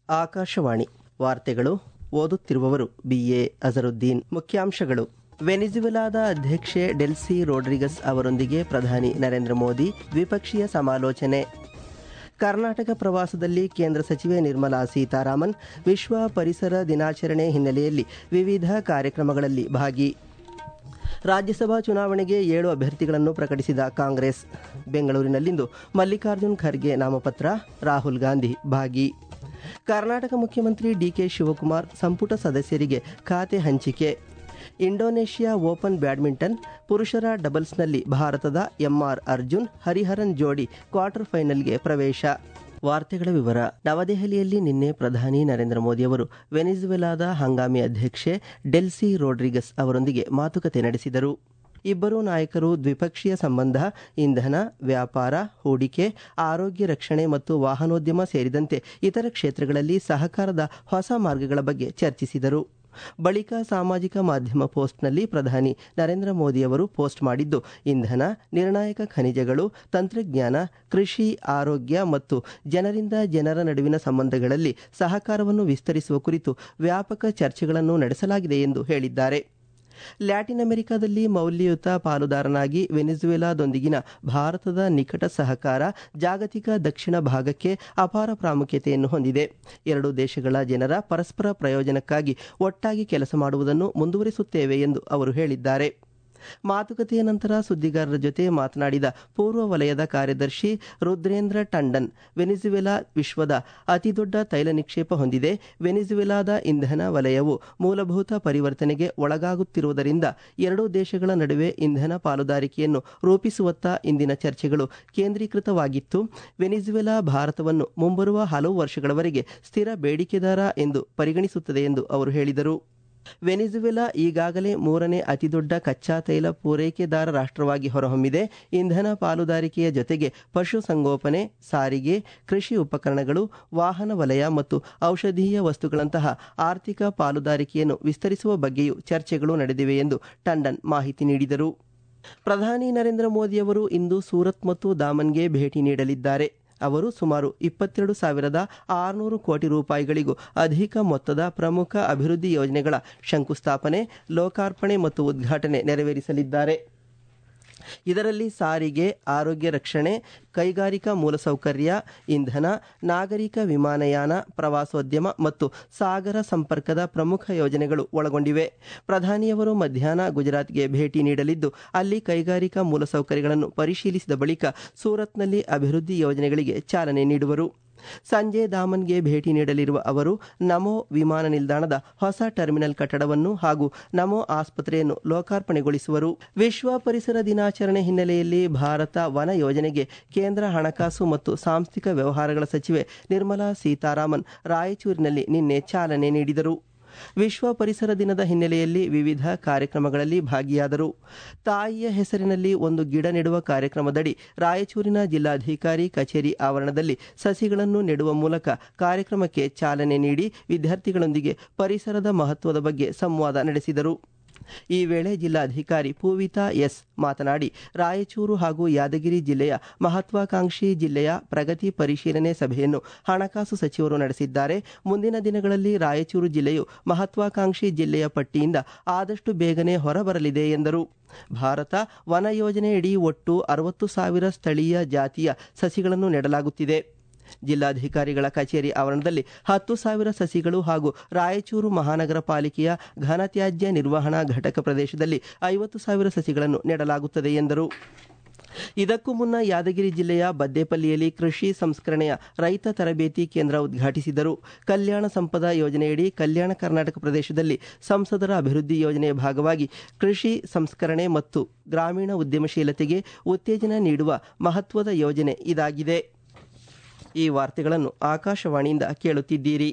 ಆಕಾಶವಾಣಿ ವಾರ್ತೆಗಳು ಓದುತ್ತಿರುವವರು ಬಿಎ ಅಜರುದ್ದೀನ್ ಮುಖ್ಯಾಂಶಗಳು ವೆನಿಜುವೆಲಾದ ಅಧ್ಯಕ್ಷೆ ಡೆಲ್ಸಿ ರೋಡ್ರಿಗಸ್ ಅವರೊಂದಿಗೆ ಪ್ರಧಾನಿ ನರೇಂದ್ರ ಮೋದಿ ದ್ವಿಪಕ್ಷೀಯ ಸಮಾಲೋಚನೆ ಕರ್ನಾಟಕ ಪ್ರವಾಸದಲ್ಲಿ ಕೇಂದ್ರ ಸಚಿವೆ ನಿರ್ಮಲಾ ಸೀತಾರಾಮನ್ ವಿಶ್ವ ಪರಿಸರ ದಿನಾಚರಣೆ ಹಿನ್ನೆಲೆಯಲ್ಲಿ ವಿವಿಧ ಕಾರ್ಯಕ್ರಮಗಳಲ್ಲಿ ಭಾಗಿ ರಾಜ್ಯಸಭಾ ಚುನಾವಣೆಗೆ ಏಳು ಅಭ್ಯರ್ಥಿಗಳನ್ನು ಪ್ರಕಟಿಸಿದ ಕಾಂಗ್ರೆಸ್ ಬೆಂಗಳೂರಿನಲ್ಲಿಂದು ಮಲ್ಲಿಕಾರ್ಜುನ್ ಖರ್ಗೆ ನಾಮಪತ್ರ ರಾಹುಲ್ ಗಾಂಧಿ ಭಾಗಿ ಕರ್ನಾಟಕ ಮುಖ್ಯಮಂತ್ರಿ ಡಿಕೆ ಶಿವಕುಮಾರ್ ಸಂಪುಟ ಸದಸ್ಯರಿಗೆ ಖಾತೆ ಹಂಚಿಕೆ ಇಂಡೋನೇಷ್ಯಾ ಓಪನ್ ಬ್ಯಾಡ್ಮಿಂಟನ್ ಪುರುಷರ ಡಬಲ್ಸ್ನಲ್ಲಿ ಭಾರತದ ಎಂಆರ್ ಅರ್ಜುನ್ ಹರಿಹರನ್ ಜೋಡಿ ಕ್ವಾರ್ಟರ್ ಫೈನಲ್ಗೆ ಪ್ರವೇಶ ವಾರ್ತೆಗಳ ವಿವರ ನವದೆಹಲಿಯಲ್ಲಿ ನಿನ್ನೆ ಪ್ರಧಾನಿ ನರೇಂದ್ರ ಮೋದಿ ಅವರು ವೆನಿಜುವೆಲಾದ ಹಂಗಾಮಿ ಅಧ್ಯಕ್ಷೆ ಡೆಲ್ಸಿ ರೋಡ್ರಿಗಸ್ ಅವರೊಂದಿಗೆ ಮಾತುಕತೆ ನಡೆಸಿದರು ಇಬ್ಬರೂ ನಾಯಕರು ದ್ವಿಪಕ್ಷೀಯ ಸಂಬಂಧ ಇಂಧನ ವ್ಯಾಪಾರ ಹೂಡಿಕೆ ಆರೋಗ್ಯ ರಕ್ಷಣೆ ಮತ್ತು ವಾಹನೋದ್ಯಮ ಸೇರಿದಂತೆ ಇತರ ಕ್ಷೇತ್ರಗಳಲ್ಲಿ ಸಹಕಾರದ ಹೊಸ ಮಾರ್ಗಗಳ ಬಗ್ಗೆ ಚರ್ಚಿಸಿದರು ಬಳಿಕ ಸಾಮಾಜಿಕ ಮಾಧ್ಯಮ ಪೋಸ್ಟ್ನಲ್ಲಿ ಪ್ರಧಾನಿ ನರೇಂದ್ರ ಮೋದಿ ಅವರು ಪೋಸ್ಟ್ ಮಾಡಿದ್ದು ಇಂಧನ ನಿರ್ಣಾಯಕ ಖನಿಜಗಳು ತಂತ್ರಜ್ಞಾನ ಕೃಷಿ ಆರೋಗ್ಯ ಮತ್ತು ಜನರಿಂದ ಜನರ ನಡುವಿನ ಸಂಬಂಧಗಳಲ್ಲಿ ಸಹಕಾರವನ್ನು ವಿಸ್ತರಿಸುವ ಕುರಿತು ವ್ಯಾಪಕ ಚರ್ಚೆಗಳನ್ನು ನಡೆಸಲಾಗಿದೆ ಎಂದು ಹೇಳಿದ್ದಾರೆ ಲ್ಯಾಟಿನ್ ಅಮೆರಿಕಾದಲ್ಲಿ ಮೌಲ್ಯಯುತ ಪಾಲುದಾರನಾಗಿ ವೆನಿಜುವೆಲಾದೊಂದಿಗಿನ ಭಾರತದ ನಿಕಟ ಸಹಕಾರ ಜಾಗತಿಕ ದಕ್ಷಿಣ ಭಾಗಕ್ಕೆ ಅಪಾರ ಪ್ರಾಮುಖ್ಯತೆಯನ್ನು ಹೊಂದಿದೆ ಎರಡು ದೇಶಗಳ ಜನರ ಪರಸ್ಪರ ಪ್ರಯೋಜನಕ್ಕಾಗಿ ಒಟ್ಟಾಗಿ ಕೆಲಸ ಮಾಡುವುದನ್ನು ಮುಂದುವರಿಸುತ್ತೇವೆ ಎಂದು ಅವರು ಹೇಳಿದ್ದಾರೆ ಮಾತುಕತೆಯ ನಂತರ ಸುದ್ದಿಗಾರರ ಜೊತೆ ಮಾತನಾಡಿದ ಪೂರ್ವ ವಲಯದ ಕಾರ್ಯದರ್ಶಿ ರುದ್ರೇಂದ್ರ ಟಂಡನ್ ವೆನಿಜುವೆಲಾ ವಿಶ್ವದ ಅತಿದೊಡ್ಡ ತೈಲ ನಿಕ್ಷೇಪ ಹೊಂದಿದೆ ವೆನಿಜುವೆಲಾದ ಇಂಧನ ವಲಯವು ಮೂಲಭೂತ ಪರಿವರ್ತನೆಗೆ ಒಳಗಾಗುತ್ತಿರುವುದರಿಂದ ಎರಡೂ ದೇಶಗಳ ನಡುವೆ ಇಂಧನ ಪಾಲುದಾರಿಕೆಯನ್ನು ರೂಪಿಸುವತ್ತ ಇಂದಿನ ಚರ್ಚೆಗಳು ಕೇಂದ್ರೀಕೃತವಾಗಿತ್ತು ವೆನಿಜುವೆಲಾ ಭಾರತವನ್ನು ಮುಂಬರುವ ಹಲವು ವರ್ಷಗಳವರೆಗೆ ಸ್ಥಿರ ಬೇಡಿಕೆದಾರ ಎಂದು ಪರಿಗಣಿಸುತ್ತದೆ ಎಂದು ಅವರು ಹೇಳಿದರು ವೆನಿಜುವೆಲಾ ಈಗಾಗಲೇ ಮೂರನೇ ಅತಿದೊಡ್ಡ ಕಚ್ಚಾ ತೈಲ ಪೂರೈಕೆದಾರ ರಾಷ್ಟ್ರವಾಗಿ ಹೊರಹೊಮ್ಮಿದೆ ಇಂಧನ ಪಾಲುದಾರಿಕೆಯ ಜೊತೆಗೆ ಪಶುಸಂಗೋಪನೆ ಸಾರಿಗೆ ಕೃಷಿ ಉಪಕರಣಗಳು ವಾಹನ ವಲಯ ಮತ್ತು ಔಷಧೀಯ ವಸ್ತುಗಳಂತಹ ಆರ್ಥಿಕ ಪಾಲುದಾರಿಕೆಯನ್ನು ವಿಸ್ತರಿಸುವ ಬಗ್ಗೆಯೂ ಚರ್ಚೆಗಳು ನಡೆದಿವೆ ಎಂದು ಟಂಡನ್ ಮಾಹಿತಿ ನೀಡಿದರು ಪ್ರಧಾನಿ ನರೇಂದ್ರ ಮೋದಿಯವರು ಇಂದು ಸೂರತ್ ಮತ್ತು ದಾಮನ್ಗೆ ಭೇಟಿ ನೀಡಲಿದ್ದಾರೆ ಅವರು ಸುಮಾರು ಇಪ್ಪತ್ತೆರಡು ಸಾವಿರದ ಆರುನೂರು ಕೋಟಿ ರೂಪಾಯಿಗಳಿಗೂ ಅಧಿಕ ಮೊತ್ತದ ಪ್ರಮುಖ ಅಭಿವೃದ್ಧಿ ಯೋಜನೆಗಳ ಶಂಕುಸ್ಥಾಪನೆ ಲೋಕಾರ್ಪಣೆ ಮತ್ತು ಉದ್ಘಾಟನೆ ನೆರವೇರಿಸಲಿದ್ದಾರೆ ಇದರಲ್ಲಿ ಸಾರಿಗೆ ಆರೋಗ್ಯ ರಕ್ಷಣೆ ಕೈಗಾರಿಕಾ ಮೂಲಸೌಕರ್ಯ ಇಂಧನ ನಾಗರಿಕ ವಿಮಾನಯಾನ ಪ್ರವಾಸೋದ್ಯಮ ಮತ್ತು ಸಾಗರ ಸಂಪರ್ಕದ ಪ್ರಮುಖ ಯೋಜನೆಗಳು ಒಳಗೊಂಡಿವೆ ಪ್ರಧಾನಿಯವರು ಮಧ್ಯಾಹ್ನ ಗುಜರಾತ್ಗೆ ಭೇಟಿ ನೀಡಲಿದ್ದು ಅಲ್ಲಿ ಕೈಗಾರಿಕಾ ಮೂಲಸೌಕರ್ಯಗಳನ್ನು ಪರಿಶೀಲಿಸಿದ ಬಳಿಕ ಸೂರತ್ನಲ್ಲಿ ಅಭಿವೃದ್ಧಿ ಯೋಜನೆಗಳಿಗೆ ಚಾಲನೆ ನೀಡುವರು ಸಂಜೆ ದಾಮನ್ಗೆ ಭೇಟಿ ನೀಡಲಿರುವ ಅವರು ನಮೋ ವಿಮಾನ ನಿಲ್ದಾಣದ ಹೊಸ ಟರ್ಮಿನಲ್ ಕಟ್ಟಡವನ್ನು ಹಾಗೂ ನಮೋ ಆಸ್ಪತ್ರೆಯನ್ನು ಲೋಕಾರ್ಪಣೆಗೊಳಿಸುವರು ವಿಶ್ವ ಪರಿಸರ ದಿನಾಚರಣೆ ಹಿನ್ನೆಲೆಯಲ್ಲಿ ಭಾರತ ವನ ಯೋಜನೆಗೆ ಕೇಂದ್ರ ಹಣಕಾಸು ಮತ್ತು ಸಾಂಸ್ಥಿಕ ವ್ಯವಹಾರಗಳ ಸಚಿವೆ ನಿರ್ಮಲಾ ಸೀತಾರಾಮನ್ ರಾಯಚೂರಿನಲ್ಲಿ ನಿನ್ನೆ ಚಾಲನೆ ನೀಡಿದರು ವಿಶ್ವ ಪರಿಸರ ದಿನದ ಹಿನ್ನೆಲೆಯಲ್ಲಿ ವಿವಿಧ ಕಾರ್ಯಕ್ರಮಗಳಲ್ಲಿ ಭಾಗಿಯಾದರು ತಾಯಿಯ ಹೆಸರಿನಲ್ಲಿ ಒಂದು ಗಿಡ ನೆಡುವ ಕಾರ್ಯಕ್ರಮದಡಿ ರಾಯಚೂರಿನ ಜಿಲ್ಲಾಧಿಕಾರಿ ಕಚೇರಿ ಆವರಣದಲ್ಲಿ ಸಸಿಗಳನ್ನು ನೆಡುವ ಮೂಲಕ ಕಾರ್ಯಕ್ರಮಕ್ಕೆ ಚಾಲನೆ ನೀಡಿ ವಿದ್ಯಾರ್ಥಿಗಳೊಂದಿಗೆ ಪರಿಸರದ ಮಹತ್ವದ ಬಗ್ಗೆ ಸಂವಾದ ನಡೆಸಿದರು ಈ ವೇಳೆ ಜಿಲ್ಲಾಧಿಕಾರಿ ಪೂವಿತಾ ಎಸ್ ಮಾತನಾಡಿ ರಾಯಚೂರು ಹಾಗೂ ಯಾದಗಿರಿ ಜಿಲ್ಲೆಯ ಮಹತ್ವಾಕಾಂಕ್ಷಿ ಜಿಲ್ಲೆಯ ಪ್ರಗತಿ ಪರಿಶೀಲನೆ ಸಭೆಯನ್ನು ಹಣಕಾಸು ಸಚಿವರು ನಡೆಸಿದ್ದಾರೆ ಮುಂದಿನ ದಿನಗಳಲ್ಲಿ ರಾಯಚೂರು ಜಿಲ್ಲೆಯು ಮಹತ್ವಾಕಾಂಕ್ಷಿ ಜಿಲ್ಲೆಯ ಪಟ್ಟಿಯಿಂದ ಆದಷ್ಟು ಬೇಗನೆ ಹೊರಬರಲಿದೆ ಎಂದರು ಭಾರತ ವನ ಯೋಜನೆಯಡಿ ಒಟ್ಟು ಅರವತ್ತು ಸಾವಿರ ಸ್ಥಳೀಯ ಜಾತಿಯ ಸಸಿಗಳನ್ನು ನೆಡಲಾಗುತ್ತಿದೆ ಜಿಲ್ಲಾಧಿಕಾರಿಗಳ ಕಚೇರಿ ಆವರಣದಲ್ಲಿ ಹತ್ತು ಸಾವಿರ ಸಸಿಗಳು ಹಾಗೂ ರಾಯಚೂರು ಮಹಾನಗರ ಪಾಲಿಕೆಯ ಘನತ್ಯಾಜ್ಯ ನಿರ್ವಹಣಾ ಘಟಕ ಪ್ರದೇಶದಲ್ಲಿ ಐವತ್ತು ಸಾವಿರ ಸಸಿಗಳನ್ನು ನೆಡಲಾಗುತ್ತದೆ ಎಂದರು ಇದಕ್ಕೂ ಮುನ್ನ ಯಾದಗಿರಿ ಜಿಲ್ಲೆಯ ಬದ್ದೇಪಲ್ಲಿಯಲ್ಲಿ ಕೃಷಿ ಸಂಸ್ಕರಣೆಯ ರೈತ ತರಬೇತಿ ಕೇಂದ್ರ ಉದ್ಘಾಟಿಸಿದರು ಕಲ್ಯಾಣ ಸಂಪದ ಯೋಜನೆಯಡಿ ಕಲ್ಯಾಣ ಕರ್ನಾಟಕ ಪ್ರದೇಶದಲ್ಲಿ ಸಂಸದರ ಅಭಿವೃದ್ಧಿ ಯೋಜನೆಯ ಭಾಗವಾಗಿ ಕೃಷಿ ಸಂಸ್ಕರಣೆ ಮತ್ತು ಗ್ರಾಮೀಣ ಉದ್ಯಮಶೀಲತೆಗೆ ಉತ್ತೇಜನ ನೀಡುವ ಮಹತ್ವದ ಯೋಜನೆ ಇದಾಗಿದೆ ಈ ವಾರ್ತೆಗಳನ್ನು ಆಕಾಶವಾಣಿಯಿಂದ ಕೇಳುತ್ತಿದ್ದೀರಿ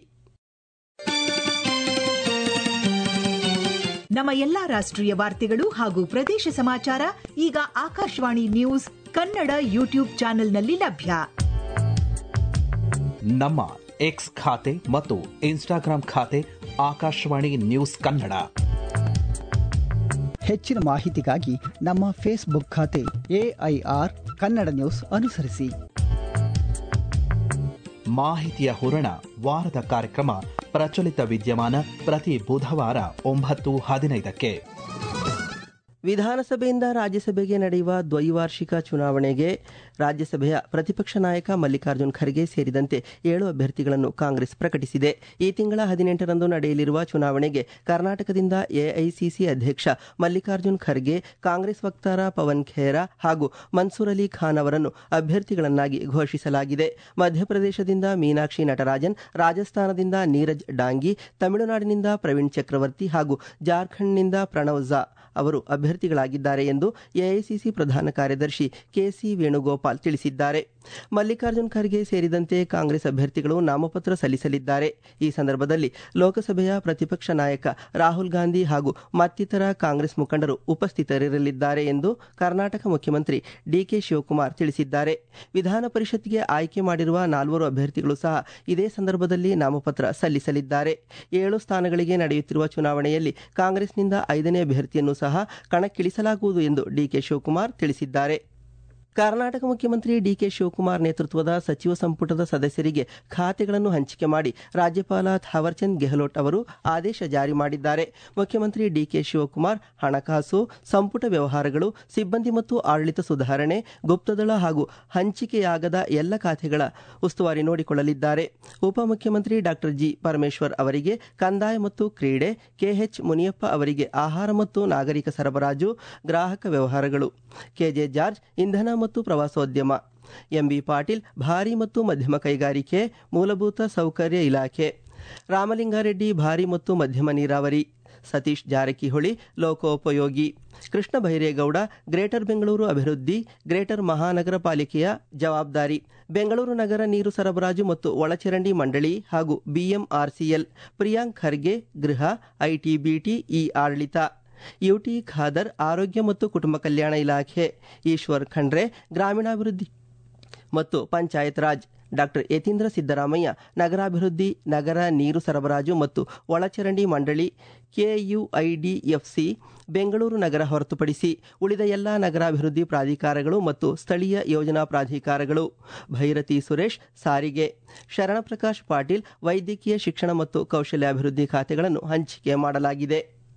ನಮ್ಮ ಎಲ್ಲಾ ರಾಷ್ಟ್ರೀಯ ವಾರ್ತೆಗಳು ಹಾಗೂ ಪ್ರದೇಶ ಸಮಾಚಾರ ಈಗ ಆಕಾಶವಾಣಿ ನ್ಯೂಸ್ ಕನ್ನಡ ಯೂಟ್ಯೂಬ್ ಚಾನೆಲ್ನಲ್ಲಿ ಲಭ್ಯ ನಮ್ಮ ಎಕ್ಸ್ ಖಾತೆ ಮತ್ತು ಇನ್ಸ್ಟಾಗ್ರಾಂ ಖಾತೆ ಆಕಾಶವಾಣಿ ನ್ಯೂಸ್ ಕನ್ನಡ ಹೆಚ್ಚಿನ ಮಾಹಿತಿಗಾಗಿ ನಮ್ಮ ಫೇಸ್ಬುಕ್ ಖಾತೆ ಎಐಆರ್ ಕನ್ನಡ ನ್ಯೂಸ್ ಅನುಸರಿಸಿ ಮಾಹಿತಿಯ ಹೂರಣ ವಾರದ ಕಾರ್ಯಕ್ರಮ ಪ್ರಚಲಿತ ವಿದ್ಯಮಾನ ಪ್ರತಿ ಬುಧವಾರ ಒಂಬತ್ತು ಹದಿನೈದಕ್ಕೆ ವಿಧಾನಸಭೆಯಿಂದ ರಾಜ್ಯಸಭೆಗೆ ನಡೆಯುವ ದ್ವೈವಾರ್ಷಿಕ ಚುನಾವಣೆಗೆ ರಾಜ್ಯಸಭೆಯ ಪ್ರತಿಪಕ್ಷ ನಾಯಕ ಮಲ್ಲಿಕಾರ್ಜುನ್ ಖರ್ಗೆ ಸೇರಿದಂತೆ ಏಳು ಅಭ್ಯರ್ಥಿಗಳನ್ನು ಕಾಂಗ್ರೆಸ್ ಪ್ರಕಟಿಸಿದೆ ಈ ತಿಂಗಳ ಹದಿನೆಂಟರಂದು ನಡೆಯಲಿರುವ ಚುನಾವಣೆಗೆ ಕರ್ನಾಟಕದಿಂದ ಎಐಸಿಸಿ ಅಧ್ಯಕ್ಷ ಮಲ್ಲಿಕಾರ್ಜುನ್ ಖರ್ಗೆ ಕಾಂಗ್ರೆಸ್ ವಕ್ತಾರ ಪವನ್ ಖೇರಾ ಹಾಗೂ ಮನ್ಸೂರ್ ಅಲಿ ಖಾನ್ ಅವರನ್ನು ಅಭ್ಯರ್ಥಿಗಳನ್ನಾಗಿ ಘೋಷಿಸಲಾಗಿದೆ ಮಧ್ಯಪ್ರದೇಶದಿಂದ ಮೀನಾಕ್ಷಿ ನಟರಾಜನ್ ರಾಜಸ್ಥಾನದಿಂದ ನೀರಜ್ ಡಾಂಗಿ ತಮಿಳುನಾಡಿನಿಂದ ಪ್ರವೀಣ್ ಚಕ್ರವರ್ತಿ ಹಾಗೂ ಜಾರ್ಖಂಡ್ನಿಂದ ಪ್ರಣವ್ ಝಾ ಅವರು ಅಭ್ಯರ್ಥಿಗಳಾಗಿದ್ದಾರೆ ಎಂದು ಎಐಸಿಸಿ ಪ್ರಧಾನ ಕಾರ್ಯದರ್ಶಿ ಕೆಸಿ ವೇಣುಗೋಪಾಲ್ ತಿಳಿಸಿದ್ದಾರೆ ಮಲ್ಲಿಕಾರ್ಜುನ್ ಖರ್ಗೆ ಸೇರಿದಂತೆ ಕಾಂಗ್ರೆಸ್ ಅಭ್ಯರ್ಥಿಗಳು ನಾಮಪತ್ರ ಸಲ್ಲಿಸಲಿದ್ದಾರೆ ಈ ಸಂದರ್ಭದಲ್ಲಿ ಲೋಕಸಭೆಯ ಪ್ರತಿಪಕ್ಷ ನಾಯಕ ರಾಹುಲ್ ಗಾಂಧಿ ಹಾಗೂ ಮತ್ತಿತರ ಕಾಂಗ್ರೆಸ್ ಮುಖಂಡರು ಉಪಸ್ಥಿತರಿರಲಿದ್ದಾರೆ ಎಂದು ಕರ್ನಾಟಕ ಮುಖ್ಯಮಂತ್ರಿ ಡಿಕೆ ಶಿವಕುಮಾರ್ ತಿಳಿಸಿದ್ದಾರೆ ವಿಧಾನ ಪರಿಷತ್ಗೆ ಆಯ್ಕೆ ಮಾಡಿರುವ ನಾಲ್ವರು ಅಭ್ಯರ್ಥಿಗಳು ಸಹ ಇದೇ ಸಂದರ್ಭದಲ್ಲಿ ನಾಮಪತ್ರ ಸಲ್ಲಿಸಲಿದ್ದಾರೆ ಏಳು ಸ್ಥಾನಗಳಿಗೆ ನಡೆಯುತ್ತಿರುವ ಚುನಾವಣೆಯಲ್ಲಿ ಕಾಂಗ್ರೆಸ್ನಿಂದ ಐದನೇ ಅಭ್ಯರ್ಥಿಯನ್ನು ಸಹ ಕಣಕ್ಕಿಳಿಸಲಾಗುವುದು ಎಂದು ಡಿಕೆ ಶಿವಕುಮಾರ್ ತಿಳಿಸಿದ್ದಾರೆ ಕರ್ನಾಟಕ ಮುಖ್ಯಮಂತ್ರಿ ಡಿಕೆ ಶಿವಕುಮಾರ್ ನೇತೃತ್ವದ ಸಚಿವ ಸಂಪುಟದ ಸದಸ್ಯರಿಗೆ ಖಾತೆಗಳನ್ನು ಹಂಚಿಕೆ ಮಾಡಿ ರಾಜ್ಯಪಾಲ ಥಾವರ್ಚಂದ್ ಗೆಹ್ಲೋಟ್ ಅವರು ಆದೇಶ ಜಾರಿ ಮಾಡಿದ್ದಾರೆ ಮುಖ್ಯಮಂತ್ರಿ ಡಿಕೆ ಶಿವಕುಮಾರ್ ಹಣಕಾಸು ಸಂಪುಟ ವ್ಯವಹಾರಗಳು ಸಿಬ್ಬಂದಿ ಮತ್ತು ಆಡಳಿತ ಸುಧಾರಣೆ ಗುಪ್ತದಳ ಹಾಗೂ ಹಂಚಿಕೆಯಾಗದ ಎಲ್ಲ ಖಾತೆಗಳ ಉಸ್ತುವಾರಿ ನೋಡಿಕೊಳ್ಳಲಿದ್ದಾರೆ ಉಪಮುಖ್ಯಮಂತ್ರಿ ಡಾಕ್ಟರ್ ಜಿ ಪರಮೇಶ್ವರ್ ಅವರಿಗೆ ಕಂದಾಯ ಮತ್ತು ಕ್ರೀಡೆ ಕೆಎಚ್ ಮುನಿಯಪ್ಪ ಅವರಿಗೆ ಆಹಾರ ಮತ್ತು ನಾಗರಿಕ ಸರಬರಾಜು ಗ್ರಾಹಕ ವ್ಯವಹಾರಗಳು ಕೆಜೆ ಜಾರ್ಜ್ ಇಂಧನ ಮತ್ತು ಪ್ರವಾಸೋದ್ಯಮ ಎಂಬಿ ಪಾಟೀಲ್ ಭಾರಿ ಮತ್ತು ಮಧ್ಯಮ ಕೈಗಾರಿಕೆ ಮೂಲಭೂತ ಸೌಕರ್ಯ ಇಲಾಖೆ ರಾಮಲಿಂಗಾರೆಡ್ಡಿ ಭಾರಿ ಮತ್ತು ಮಧ್ಯಮ ನೀರಾವರಿ ಸತೀಶ್ ಜಾರಕಿಹೊಳಿ ಲೋಕೋಪಯೋಗಿ ಕೃಷ್ಣ ಬೈರೇಗೌಡ ಗ್ರೇಟರ್ ಬೆಂಗಳೂರು ಅಭಿವೃದ್ಧಿ ಗ್ರೇಟರ್ ಮಹಾನಗರ ಪಾಲಿಕೆಯ ಜವಾಬ್ದಾರಿ ಬೆಂಗಳೂರು ನಗರ ನೀರು ಸರಬರಾಜು ಮತ್ತು ಒಳಚರಂಡಿ ಮಂಡಳಿ ಹಾಗೂ ಬಿಎಂಆರ್ಸಿಎಲ್ ಪ್ರಿಯಾಂಕ್ ಖರ್ಗೆ ಗೃಹ ಐಟಿಬಿಟಿ ಇ ಆಡಳಿತ ಯುಟಿ ಖಾದರ್ ಆರೋಗ್ಯ ಮತ್ತು ಕುಟುಂಬ ಕಲ್ಯಾಣ ಇಲಾಖೆ ಈಶ್ವರ್ ಖಂಡ್ರೆ ಗ್ರಾಮೀಣಾಭಿವೃದ್ಧಿ ಮತ್ತು ಪಂಚಾಯತ್ ರಾಜ್ ಡಾಕ್ಟರ್ ಯತೀಂದ್ರ ಸಿದ್ದರಾಮಯ್ಯ ನಗರಾಭಿವೃದ್ಧಿ ನಗರ ನೀರು ಸರಬರಾಜು ಮತ್ತು ಒಳಚರಂಡಿ ಮಂಡಳಿ ಕೆಯುಐಡಿಎಫ್ಸಿ ಬೆಂಗಳೂರು ನಗರ ಹೊರತುಪಡಿಸಿ ಉಳಿದ ಎಲ್ಲ ನಗರಾಭಿವೃದ್ಧಿ ಪ್ರಾಧಿಕಾರಗಳು ಮತ್ತು ಸ್ಥಳೀಯ ಯೋಜನಾ ಪ್ರಾಧಿಕಾರಗಳು ಭೈರತಿ ಸುರೇಶ್ ಸಾರಿಗೆ ಶರಣಪ್ರಕಾಶ್ ಪಾಟೀಲ್ ವೈದ್ಯಕೀಯ ಶಿಕ್ಷಣ ಮತ್ತು ಕೌಶಲ್ಯಾಭಿವೃದ್ಧಿ ಖಾತೆಗಳನ್ನು ಹಂಚಿಕೆ ಮಾಡಲಾಗಿದೆ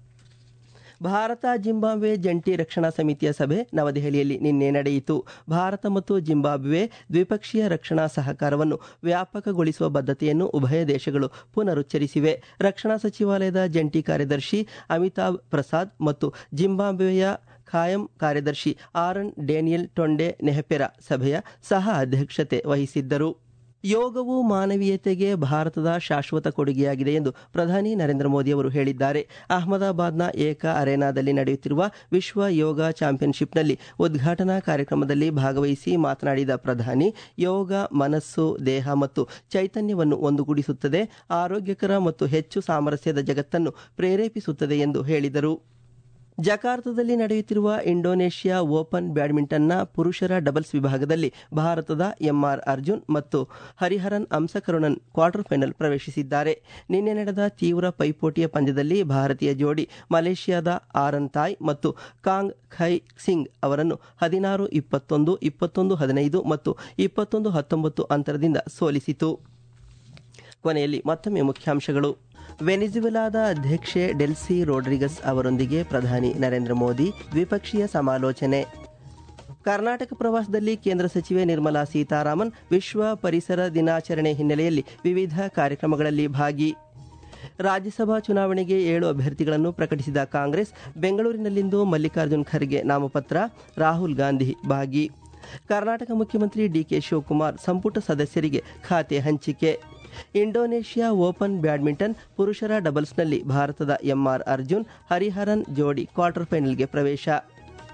ಭಾರತ ಜಿಂಬಾಬ್ವೆ ಜಂಟಿ ರಕ್ಷಣಾ ಸಮಿತಿಯ ಸಭೆ ನವದೆಹಲಿಯಲ್ಲಿ ನಿನ್ನೆ ನಡೆಯಿತು ಭಾರತ ಮತ್ತು ಜಿಂಬಾಬ್ವೆ ದ್ವಿಪಕ್ಷೀಯ ರಕ್ಷಣಾ ಸಹಕಾರವನ್ನು ವ್ಯಾಪಕಗೊಳಿಸುವ ಬದ್ಧತೆಯನ್ನು ಉಭಯ ದೇಶಗಳು ಪುನರುಚ್ಚರಿಸಿವೆ ರಕ್ಷಣಾ ಸಚಿವಾಲಯದ ಜಂಟಿ ಕಾರ್ಯದರ್ಶಿ ಅಮಿತಾಬ್ ಪ್ರಸಾದ್ ಮತ್ತು ಜಿಂಬಾಬ್ವೆಯ ಖಾಯಂ ಕಾರ್ಯದರ್ಶಿ ಆರನ್ ಡೇನಿಯಲ್ ಟೊಂಡೆ ನೆಹಪೆರ ಸಭೆಯ ಸಹ ಅಧ್ಯಕ್ಷತೆ ವಹಿಸಿದ್ದರು ಯೋಗವು ಮಾನವೀಯತೆಗೆ ಭಾರತದ ಶಾಶ್ವತ ಕೊಡುಗೆಯಾಗಿದೆ ಎಂದು ಪ್ರಧಾನಿ ನರೇಂದ್ರ ಮೋದಿ ಅವರು ಹೇಳಿದ್ದಾರೆ ಅಹಮದಾಬಾದ್ನ ಏಕ ಅರೆನಾದಲ್ಲಿ ನಡೆಯುತ್ತಿರುವ ವಿಶ್ವ ಯೋಗ ಚಾಂಪಿಯನ್ಶಿಪ್ನಲ್ಲಿ ಉದ್ಘಾಟನಾ ಕಾರ್ಯಕ್ರಮದಲ್ಲಿ ಭಾಗವಹಿಸಿ ಮಾತನಾಡಿದ ಪ್ರಧಾನಿ ಯೋಗ ಮನಸ್ಸು ದೇಹ ಮತ್ತು ಚೈತನ್ಯವನ್ನು ಒಂದುಗೂಡಿಸುತ್ತದೆ ಆರೋಗ್ಯಕರ ಮತ್ತು ಹೆಚ್ಚು ಸಾಮರಸ್ಯದ ಜಗತ್ತನ್ನು ಪ್ರೇರೇಪಿಸುತ್ತದೆ ಎಂದು ಹೇಳಿದರು ಜಕಾರ್ತದಲ್ಲಿ ನಡೆಯುತ್ತಿರುವ ಇಂಡೋನೇಷ್ಯಾ ಓಪನ್ ಬ್ಯಾಡ್ಮಿಂಟನ್ನ ಪುರುಷರ ಡಬಲ್ಸ್ ವಿಭಾಗದಲ್ಲಿ ಭಾರತದ ಎಂಆರ್ ಅರ್ಜುನ್ ಮತ್ತು ಹರಿಹರನ್ ಅಂಸಕರುಣನ್ ಕ್ವಾರ್ಟರ್ ಫೈನಲ್ ಪ್ರವೇಶಿಸಿದ್ದಾರೆ ನಿನ್ನೆ ನಡೆದ ತೀವ್ರ ಪೈಪೋಟಿಯ ಪಂದ್ಯದಲ್ಲಿ ಭಾರತೀಯ ಜೋಡಿ ಮಲೇಷ್ಯಾದ ಆರನ್ ತಾಯ್ ಮತ್ತು ಕಾಂಗ್ ಖೈ ಸಿಂಗ್ ಅವರನ್ನು ಹದಿನಾರು ಇಪ್ಪತ್ತೊಂದು ಇಪ್ಪತ್ತೊಂದು ಹದಿನೈದು ಮತ್ತು ಇಪ್ಪತ್ತೊಂದು ಹತ್ತೊಂಬತ್ತು ಅಂತರದಿಂದ ಸೋಲಿಸಿತು ಕೊನೆಯಲ್ಲಿ ಮತ್ತೊಮ್ಮೆ ಮುಖ್ಯಾಂಶಗಳು ವೆನಿಜುವೆಲಾದ ಅಧ್ಯಕ್ಷೆ ಡೆಲ್ಸಿ ರೋಡ್ರಿಗಸ್ ಅವರೊಂದಿಗೆ ಪ್ರಧಾನಿ ನರೇಂದ್ರ ಮೋದಿ ದ್ವಿಪಕ್ಷೀಯ ಸಮಾಲೋಚನೆ ಕರ್ನಾಟಕ ಪ್ರವಾಸದಲ್ಲಿ ಕೇಂದ್ರ ಸಚಿವೆ ನಿರ್ಮಲಾ ಸೀತಾರಾಮನ್ ವಿಶ್ವ ಪರಿಸರ ದಿನಾಚರಣೆ ಹಿನ್ನೆಲೆಯಲ್ಲಿ ವಿವಿಧ ಕಾರ್ಯಕ್ರಮಗಳಲ್ಲಿ ಭಾಗಿ ರಾಜ್ಯಸಭಾ ಚುನಾವಣೆಗೆ ಏಳು ಅಭ್ಯರ್ಥಿಗಳನ್ನು ಪ್ರಕಟಿಸಿದ ಕಾಂಗ್ರೆಸ್ ಬೆಂಗಳೂರಿನಲ್ಲಿಂದು ಮಲ್ಲಿಕಾರ್ಜುನ್ ಖರ್ಗೆ ನಾಮಪತ್ರ ರಾಹುಲ್ ಗಾಂಧಿ ಭಾಗಿ ಕರ್ನಾಟಕ ಮುಖ್ಯಮಂತ್ರಿ ಡಿಕೆ ಶಿವಕುಮಾರ್ ಸಂಪುಟ ಸದಸ್ಯರಿಗೆ ಖಾತೆ ಹಂಚಿಕೆ ಇಂಡೋನೇಷ್ಯಾ ಓಪನ್ ಬ್ಯಾಡ್ಮಿಂಟನ್ ಪುರುಷರ ಡಬಲ್ಸ್ನಲ್ಲಿ ಭಾರತದ ಎಂಆರ್ ಅರ್ಜುನ್ ಹರಿಹರನ್ ಜೋಡಿ ಕ್ವಾರ್ಟರ್ ಫೈನಲ್ಗೆ ಪ್ರವೇಶ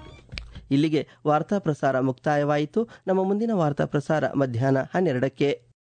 ಇಲ್ಲಿಗೆ ವಾರ್ತಾ ಪ್ರಸಾರ ಮುಕ್ತಾಯವಾಯಿತು ನಮ್ಮ ಮುಂದಿನ ವಾರ್ತಾ ಪ್ರಸಾರ ಮಧ್ಯಾಹ್ನ ಹನ್ನೆರಡಕ್ಕೆ